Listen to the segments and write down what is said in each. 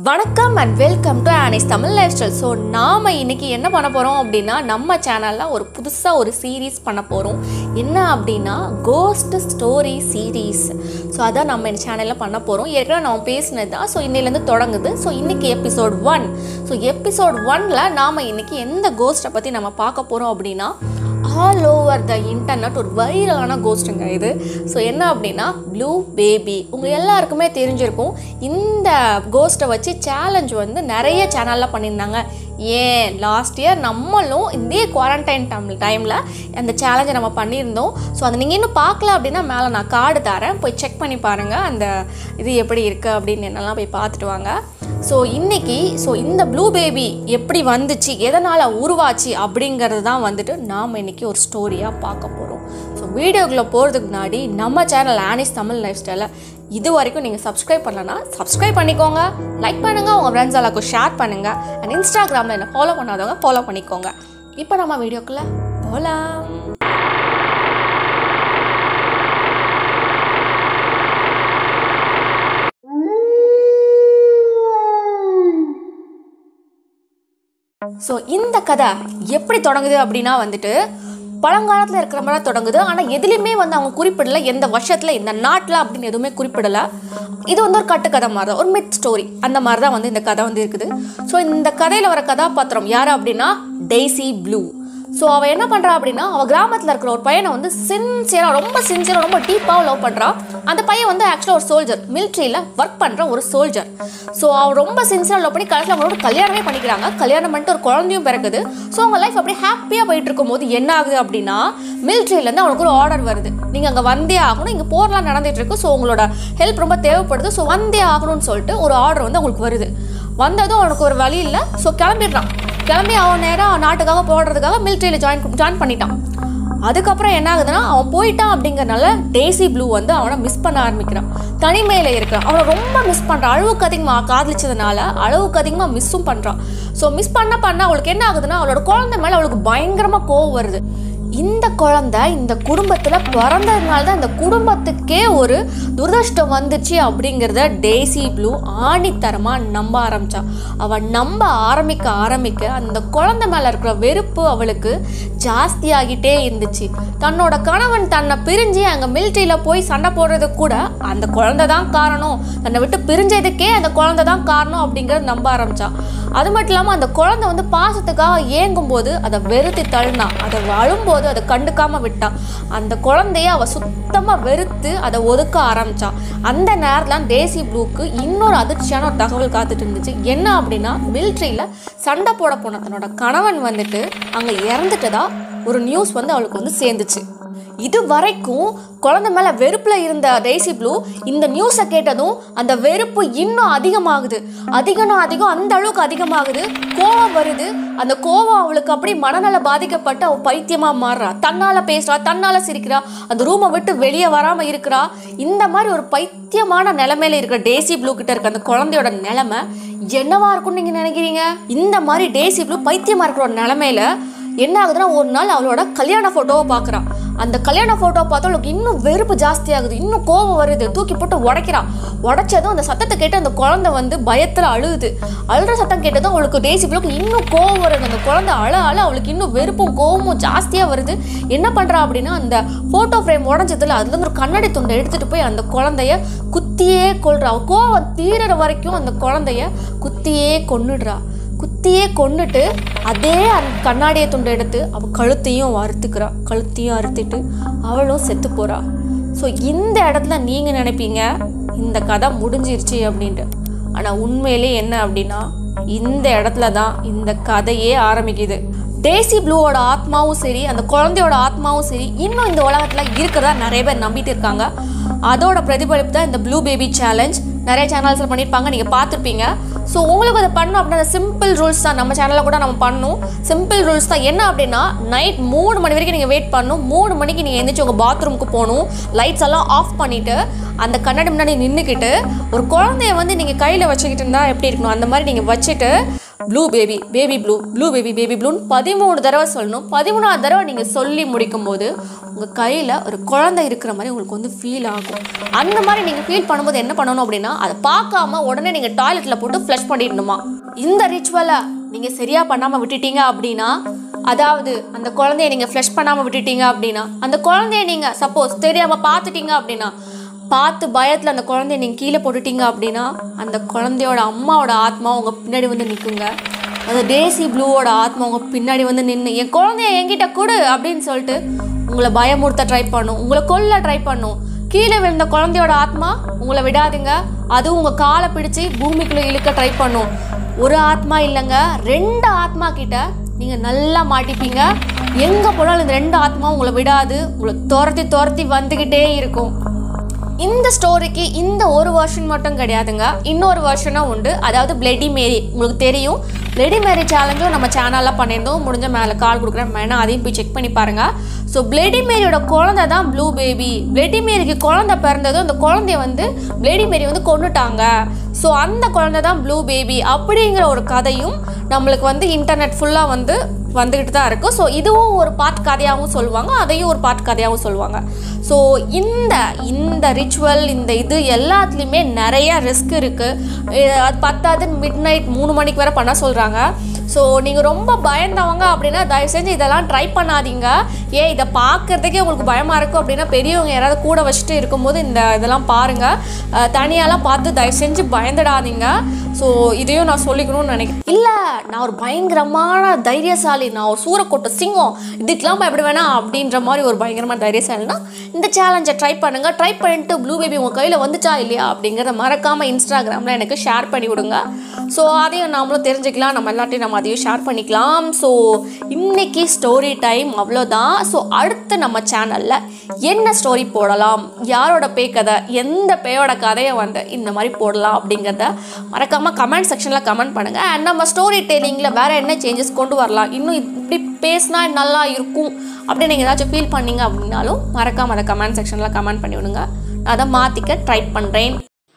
வணக்கம் and welcome to Annie's Tamil life style so நாம் இன்னைக்கு என்ன பண்ண போகிறோம் அப்படின்னா நம்ம சேனலில் ஒரு புதுசாக ஒரு சீரீஸ் பண்ண போகிறோம் என்ன அப்படின்னா கோஸ்ட் ஸ்டோரி சீரீஸ் ஸோ அதான் நம்ம இந்த சேனலில் பண்ண போகிறோம் ஏற்கனவே நம்ம பேசினது தான் ஸோ இன்னிலேருந்து தொடங்குது ஸோ இன்றைக்கி எபிசோட் ஒன் ஸோ எபிசோட் ஒனில் நாம் இன்னைக்கு எந்த கோஸ்ட்டை பற்றி நம்ம பார்க்க போகிறோம் அப்படின்னா ஆல் ஓவர் த இன்டர்நெட் ஒரு வைரலான கோஸ்ட்டுங்க இது ஸோ என்ன அப்படின்னா ப்ளூ பேபி உங்கள் எல்லாருக்குமே தெரிஞ்சிருக்கும் இந்த கோஸ்ட்டை வச்சு சேலஞ்ச் வந்து நிறைய சேனலில் பண்ணியிருந்தாங்க ஏன் லாஸ்ட் இயர் நம்மளும் இதே குவாரண்டைன் டைம் டைமில் அந்த சேலஞ்சை நம்ம பண்ணியிருந்தோம் ஸோ அதை நீங்கள் இன்னும் பார்க்கல அப்படின்னா மேலே நான் கார்டு தரேன் போய் செக் பண்ணி பாருங்கள் அந்த இது எப்படி இருக்குது அப்படின்னு என்னெல்லாம் போய் பார்த்துட்டு வாங்க ஸோ இன்னைக்கு ஸோ இந்த ப்ளூ பேபி எப்படி வந்துச்சு எதனால் உருவாச்சு அப்படிங்கிறது தான் வந்துட்டு நாம் இன்னைக்கு ஒரு ஸ்டோரியாக பார்க்க போகிறோம் ஸோ வீடியோக்குள்ளே போகிறதுக்கு முன்னாடி நம்ம சேனல் ஆனிஸ் தமிழ் லைஃப் ஸ்டைலில் இது வரைக்கும் நீங்கள் சப்ஸ்கிரைப் பண்ணலன்னா சப்ஸ்கிரைப் பண்ணிக்கோங்க லைக் பண்ணுங்கள் உங்கள் ஃப்ரெண்ட்ஸ் எல்லாருக்கும் ஷேர் பண்ணுங்கள் அண்ட் இன்ஸ்டாகிராமில் என்ன ஃபாலோ பண்ணாதவங்க ஃபாலோ பண்ணிக்கோங்க இப்போ நம்ம வீடியோக்குள்ளே போகலாம் ஸோ இந்த கதை எப்படி தொடங்குது அப்படின்னா வந்துட்டு பழங்காலத்தில் இருக்கிற மாதிரி தொடங்குது ஆனால் எதுலேயுமே வந்து அவங்க குறிப்பிடல எந்த வருஷத்தில் இந்த நாட்டில் அப்படின்னு எதுவுமே குறிப்பிடல இது வந்து ஒரு கட்டுக்கதை மாதிரி தான் ஒரு மித் ஸ்டோரி அந்த மாதிரி தான் வந்து இந்த கதை வந்து இருக்குது ஸோ இந்த கதையில் வர கதாபாத்திரம் யார் அப்படின்னா டெய்ஸி ப்ளூ ஸோ அவள் என்ன பண்ணுறா அப்படின்னா அவள் கிராமத்தில் இருக்கிற ஒரு பையனை வந்து சின்சியராக ரொம்ப சின்சியராக ரொம்ப டீப்பாக லவ் பண்ணுறா அந்த பையன் வந்து ஆக்சுவலாக ஒரு சோல்ஜர் மிலிட்ரியில் ஒர்க் பண்ணுற ஒரு சோல்ஜர் ஸோ அவள் ரொம்ப சின்சியராக லவ் பண்ணி கடைசியில் அவங்களோட கல்யாணமே பண்ணிக்கிறாங்க கல்யாணம் பண்ணிட்டு ஒரு குழந்தையும் பிறக்குது ஸோ அவங்க லைஃப் அப்படியே ஹாப்பியாக போயிட்டு இருக்கும்போது என்ன ஆகுது அப்படின்னா மிலிட்ரியிலேருந்து அவனுக்கு ஒரு ஆர்டர் வருது நீங்கள் அங்கே வந்தே ஆகணும் இங்கே போர்லாம் நடந்துட்டு இருக்கு ஸோ உங்களோட ஹெல்ப் ரொம்ப தேவைப்படுது ஸோ வந்தே ஆகணும்னு சொல்லிட்டு ஒரு ஆர்டர் வந்து அவங்களுக்கு வருது வந்ததும் அவனுக்கு ஒரு வழி இல்லை ஸோ கிளம்பிடுறான் கிளம்பி அவன் நேராக நாட்டுக்காக போடுறதுக்காக மிலிட்ரியில் ஜாயின் ஜாயின் பண்ணிட்டான் அதுக்கப்புறம் என்ன ஆகுதுன்னா அவன் போயிட்டான் அப்படிங்கறனால டேசி ப்ளூ வந்து அவனை மிஸ் பண்ண ஆரம்பிக்கிறான் தனிமையில் இருக்கிறான் அவனை ரொம்ப மிஸ் பண்ணுறான் அளவுக்கு அதிகமாக காதலிச்சதுனால அளவுக்கு அதிகமாக மிஸ்ஸும் பண்ணுறான் ஸோ மிஸ் பண்ண பண்ண அவளுக்கு என்ன ஆகுதுன்னா அவளோட குழந்தை மேலே அவளுக்கு பயங்கரமாக கோவம் வருது இந்த குழந்தை இந்த குடும்பத்தில் பிறந்ததுனால தான் இந்த குடும்பத்துக்கே ஒரு துரதிருஷ்டம் வந்துச்சு அப்படிங்கிறத டேசி ப்ளூ ஆணித்தரமாக நம்ப ஆரம்பிச்சா அவள் நம்ப ஆரம்பிக்க ஆரம்பிக்க அந்த குழந்தை மேலே இருக்கிற வெறுப்பு அவளுக்கு ஜாஸ்தியாகிட்டே இருந்துச்சு தன்னோட கணவன் தன்னை பிரிஞ்சு அங்கே மிலிட்ரியில் போய் சண்டை போடுறதுக்கு கூட அந்த குழந்தை தான் காரணம் தன்னை விட்டு பிரிஞ்சதுக்கே அந்த குழந்தை தான் காரணம் அப்படிங்கிறத நம்ப ஆரம்பிச்சா அது மட்டும் இல்லாமல் அந்த குழந்தை வந்து பாசத்துக்காக ஏங்கும் போது அதை வெறுத்து தள்ளினா அதை அழும்போது அதை கண்டுக்காம விட்டா அந்த குழந்தைய அவ சுத்தமாக வெறுத்து அதை ஒதுக்க ஆரம்பிச்சா அந்த நேரத்தில் தேசி ப்ளூக்கு இன்னொரு அதிர்ச்சியான ஒரு தகவல் காத்துட்டு இருந்துச்சு என்ன அப்படின்னா மிலிட்ரியில் சண்டை போட போன தன்னோட கணவன் வந்துட்டு அங்கே இறந்துட்டதா ஒரு நியூஸ் வந்து அவளுக்கு வந்து சேர்ந்துச்சு இது வரைக்கும் குழந்தை மேலே வெறுப்பில் இருந்த டெய்சி ப்ளூ இந்த நியூஸை கேட்டதும் அந்த வெறுப்பு இன்னும் அதிகமாகுது அதிகம்னா அதிகம் அந்த அளவுக்கு அதிகமாகுது கோவம் வருது அந்த கோவம் அவளுக்கு அப்படி மனநல பாதிக்கப்பட்டு அவள் பைத்தியமாக மாறுறா தன்னால் பேசுகிறா தன்னால் சிரிக்கிறா அந்த ரூமை விட்டு வெளியே வராமல் இருக்கிறா இந்த மாதிரி ஒரு பைத்தியமான நிலைமையில இருக்கிற டேசி ப்ளூ கிட்ட இருக்க அந்த குழந்தையோட நிலைமை என்னவா இருக்கும்னு நீங்கள் நினைக்கிறீங்க இந்த மாதிரி டேசி ப்ளூ பைத்தியமாக இருக்கிற ஒரு நிலைமையில என்ன ஆகுதுன்னா ஒரு நாள் அவளோட கல்யாண ஃபோட்டோவை பார்க்குறான் அந்த கல்யாண ஃபோட்டோவை பார்த்தா அவளுக்கு இன்னும் வெறுப்பு ஜாஸ்தி ஆகுது இன்னும் கோபம் வருது தூக்கி போட்டு உடைக்கிறான் உடைச்சதும் அந்த சத்தத்தை கேட்டு அந்த குழந்தை வந்து பயத்தில் அழுகுது அழுற சத்தம் கேட்டதும் அவளுக்கு டேசி பிள்ளைக்கு இன்னும் கோவம் வருது அந்த குழந்தை அழ அழ அவளுக்கு இன்னும் வெறுப்பும் கோவமும் ஜாஸ்தியாக வருது என்ன பண்ணுறா அப்படின்னா அந்த ஃபோட்டோ ஃப்ரேம் உடஞ்சதுல அதுலேருந்து ஒரு கண்ணாடி துண்டை எடுத்துகிட்டு போய் அந்த குழந்தைய குத்தியே கொள்றா அவ கோவம் தீர வரைக்கும் அந்த குழந்தைய குத்தியே கொன்னுடுறா குத்தியே கொன்னுட்டு அதே அந்த கண்ணாடியை துண்டை எடுத்து அவள் கழுத்தையும் அறுத்துக்கிறா கழுத்தையும் அறுத்துட்டு அவளும் செத்து போகிறா ஸோ இந்த இடத்துல நீங்கள் நினைப்பீங்க இந்த கதை முடிஞ்சிருச்சு அப்படின்ட்டு ஆனால் உண்மையிலே என்ன அப்படின்னா இந்த இடத்துல தான் இந்த கதையே ஆரம்பிக்குது டேசி ப்ளூவோட ஆத்மாவும் சரி அந்த குழந்தையோட ஆத்மாவும் சரி இன்னும் இந்த உலகத்தில் இருக்கிறதா நிறைய பேர் நம்பிட்டு இருக்காங்க அதோட பிரதிபலிப்பு தான் இந்த ப்ளூ பேபி சேலஞ்ச் நிறைய சேனல்ஸில் பண்ணியிருப்பாங்க நீங்கள் பார்த்துருப்பீங்க ஸோ உங்களுக்கு அதை பண்ணணும் அப்படின்னா சிம்பிள் ரூல்ஸ் தான் நம்ம சேனலில் கூட நம்ம பண்ணணும் சிம்பிள் ரூல்ஸ் தான் என்ன அப்படின்னா நைட் மூணு மணி வரைக்கும் நீங்கள் வெயிட் பண்ணணும் மூணு மணிக்கு நீங்கள் எந்திரிச்சு உங்கள் பாத்ரூமுக்கு போகணும் லைட்ஸ் எல்லாம் ஆஃப் பண்ணிவிட்டு அந்த கண்ணாடி முன்னாடி நின்றுக்கிட்டு ஒரு குழந்தைய வந்து நீங்கள் கையில் வச்சுக்கிட்டு இருந்தால் எப்படி இருக்கணும் அந்த மாதிரி நீங்கள் வச்சுட்டு blue baby baby blue blue baby baby ப்ளூன்னு பதிமூணு தடவை சொல்லணும் பதிமூணாவது தடவை நீங்கள் சொல்லி முடிக்கும் போது உங்கள் கையில் ஒரு குழந்தை இருக்கிற மாதிரி உங்களுக்கு வந்து ஃபீல் ஆகும் அந்த மாதிரி நீங்கள் ஃபீல் பண்ணும்போது என்ன பண்ணணும் அப்படின்னா அதை பார்க்காம உடனே நீங்கள் டாய்லெட்டில் போட்டு ஃப்ளஷ் பண்ணிடணுமா இந்த ரிச்சுவலை நீங்கள் சரியாக பண்ணாமல் விட்டுட்டீங்க அப்படின்னா அதாவது அந்த குழந்தைய நீங்கள் ஃப்ளஷ் பண்ணாமல் விட்டுட்டீங்க அப்படின்னா அந்த குழந்தைய நீங்கள் சப்போஸ் தெரியாமல் பார்த்துட்டீங்க அப்படின்னா பார்த்து பயத்தில் அந்த குழந்தைய நீங்கள் கீழே போட்டுட்டீங்க அப்படின்னா அந்த குழந்தையோட அம்மாவோட ஆத்மா உங்கள் பின்னாடி வந்து நிற்குங்க அந்த டேசி ப்ளூவோட ஆத்மா உங்கள் பின்னாடி வந்து நின்று என் குழந்தைய என்கிட்ட கொடு அப்படின்னு சொல்லிட்டு உங்களை பயமுறுத்த ட்ரை பண்ணும் உங்களை கொல்ல ட்ரை பண்ணும் கீழே விழுந்த குழந்தையோட ஆத்மா உங்களை விடாதுங்க அதுவும் உங்கள் காலை பிடிச்சி பூமிக்குள்ளே இழுக்க ட்ரை பண்ணும் ஒரு ஆத்மா இல்லைங்க ரெண்டு ஆத்மா கிட்ட நீங்கள் நல்லா மாட்டிப்பீங்க எங்கே போனாலும் இந்த ரெண்டு ஆத்மா உங்களை விடாது உங்களை துரத்தி துரத்தி வந்துக்கிட்டே இருக்கும் இந்த ஸ்டோரிக்கு இந்த ஒரு வெர்ஷன் மட்டும் கிடையாதுங்க இன்னொரு வெர்ஷனும் உண்டு அதாவது பிளெடி மேரி உங்களுக்கு தெரியும் பிளெடி மேரி சேலஞ்சும் நம்ம சேனலில் பண்ணியிருந்தோம் முடிஞ்ச மேலே கால் கொடுக்குறேன் வேணா அதையும் போய் செக் பண்ணி பாருங்க ஸோ பிளெடி மேரியோட குழந்தை தான் ப்ளூ பேபி பிளெடி மேரிக்கு குழந்தை பிறந்ததும் அந்த குழந்தைய வந்து பிளெடி மேரி வந்து கொண்டுட்டாங்க ஸோ அந்த குழந்தை தான் ப்ளூ பேபி அப்படிங்கிற ஒரு கதையும் நம்மளுக்கு வந்து இன்டர்நெட் ஃபுல்லாக வந்து வந்துக்கிட்டு தான் இருக்குது ஸோ இதுவும் ஒரு பாட் கதையாகவும் சொல்லுவாங்க அதையும் ஒரு பாட் கதையாகவும் சொல்லுவாங்க ஸோ இந்த இந்த ரிச்சுவல் இந்த இது எல்லாத்துலேயுமே நிறைய ரிஸ்க் இருக்குது அது பத்தாவது மிட் நைட் மூணு மணிக்கு வரை பண்ண சொல்கிறாங்க ஸோ நீங்கள் ரொம்ப பயந்தவங்க அப்படின்னா தயவு செஞ்சு இதெல்லாம் ட்ரை பண்ணாதீங்க ஏன் இதை பார்க்கறதுக்கே உங்களுக்கு பயமாக இருக்கும் அப்படின்னா பெரியவங்க யாராவது கூட வச்சுட்டு இருக்கும்போது இந்த இதெல்லாம் பாருங்கள் தனியாலாம் பார்த்து தயவு செஞ்சு பயந்துடாதீங்க ஸோ இதையும் நான் சொல்லிக்கணும்னு நினைக்கிறேன் இல்லை நான் ஒரு பயங்கரமான தைரியசாலி நான் ஒரு சூரக்கோட்டை சிங்கம் இதுக்கெல்லாம் பயப்பட வேணாம் அப்படின்ற மாதிரி ஒரு பயங்கரமான தைரியசாலினா இந்த சேலஞ்சை ட்ரை பண்ணுங்கள் ட்ரை பண்ணிட்டு ப்ளூ பேபி உங்கள் கையில் வந்துச்சா இல்லையா அப்படிங்கிறத மறக்காமல் இன்ஸ்டாகிராமில் எனக்கு ஷேர் பண்ணி விடுங்க ஸோ அதையும் நாமளும் தெரிஞ்சுக்கலாம் நம்ம எல்லாத்தையும் நம்ம அதையும் ஷேர் பண்ணிக்கலாம் ஸோ இன்னைக்கு ஸ்டோரி டைம் அவ்வளோதான் ஸோ அடுத்து நம்ம சேனலில் என்ன ஸ்டோரி போடலாம் யாரோட பேய் கதை எந்த பேயோட கதையை வந்து இந்த மாதிரி போடலாம் அப்படிங்கிறத மறக்காமல் கமெண்ட் செக்ஷனில் கமெண்ட் பண்ணுங்கள் அண்ட் நம்ம ஸ்டோரி டெல்லிங்கில் வேறு என்ன சேஞ்சஸ் கொண்டு வரலாம் இன்னும் இப்படி பேசினா நல்லா இருக்கும் அப்படின்னு நீங்கள் ஏதாச்சும் ஃபீல் பண்ணீங்க அப்படின்னாலும் மறக்காமல் அதை கமெண்ட் செக்ஷனில் கமெண்ட் பண்ணி விடுங்க நான் அதை மாற்றிக்க ட்ரை பண்ணுறேன்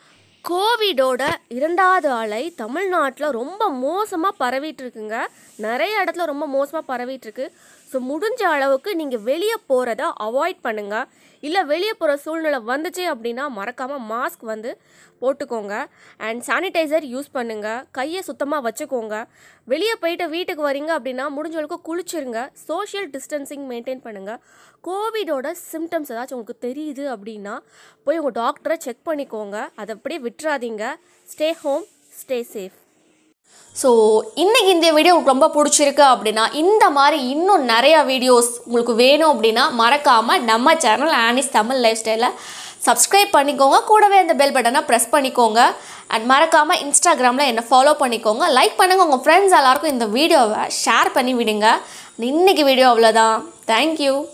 கோவிடோட இரண்டாவது அலை தமிழ்நாட்டில் ரொம்ப மோசமாக பரவிட்டு இருக்குங்க நிறைய இடத்துல ரொம்ப மோசமாக பரவிட்டு இருக்கு ஸோ முடிஞ்ச அளவுக்கு நீங்கள் வெளியே போகிறத அவாய்ட் பண்ணுங்க இல்லை வெளியே போகிற சூழ்நிலை வந்துச்சு அப்படின்னா மறக்காமல் மாஸ்க் வந்து போட்டுக்கோங்க அண்ட் சானிடைசர் யூஸ் பண்ணுங்க கையை சுத்தமாக வச்சுக்கோங்க வெளியே போயிட்டு வீட்டுக்கு வரீங்க அப்படின்னா முடிஞ்ச அளவுக்கு குளிச்சிருங்க சோஷியல் டிஸ்டன்சிங் மெயின்டைன் பண்ணுங்க கோவிடோட சிம்டம்ஸ் ஏதாச்சும் உங்களுக்கு தெரியுது அப்படின்னா போய் உங்கள் டாக்டரை செக் பண்ணிக்கோங்க அதை அப்படியே விட்டுறாதீங்க stay home stay safe so இன்னைக்கு இந்த வீடியோ உங்களுக்கு ரொம்ப பிடிச்சிருக்கு அப்படின்னா இந்த மாதிரி இன்னும் நிறையா வீடியோஸ் உங்களுக்கு வேணும் அப்படின்னா மறக்காமல் நம்ம சேனல் ஆனிஸ் தமிழ் லைஃப் ஸ்டைலில் சப்ஸ்கிரைப் பண்ணிக்கோங்க கூடவே அந்த பெல் பட்டனை ப்ரெஸ் பண்ணிக்கோங்க அண்ட் மறக்காமல் இன்ஸ்டாகிராமில் என்னை ஃபாலோ பண்ணிக்கோங்க லைக் பண்ணுங்கள் உங்கள் ஃப்ரெண்ட்ஸ் எல்லாருக்கும் இந்த வீடியோவை ஷேர் பண்ணி விடுங்க இன்னைக்கு வீடியோ அவ்வளோதான் தேங்க்யூ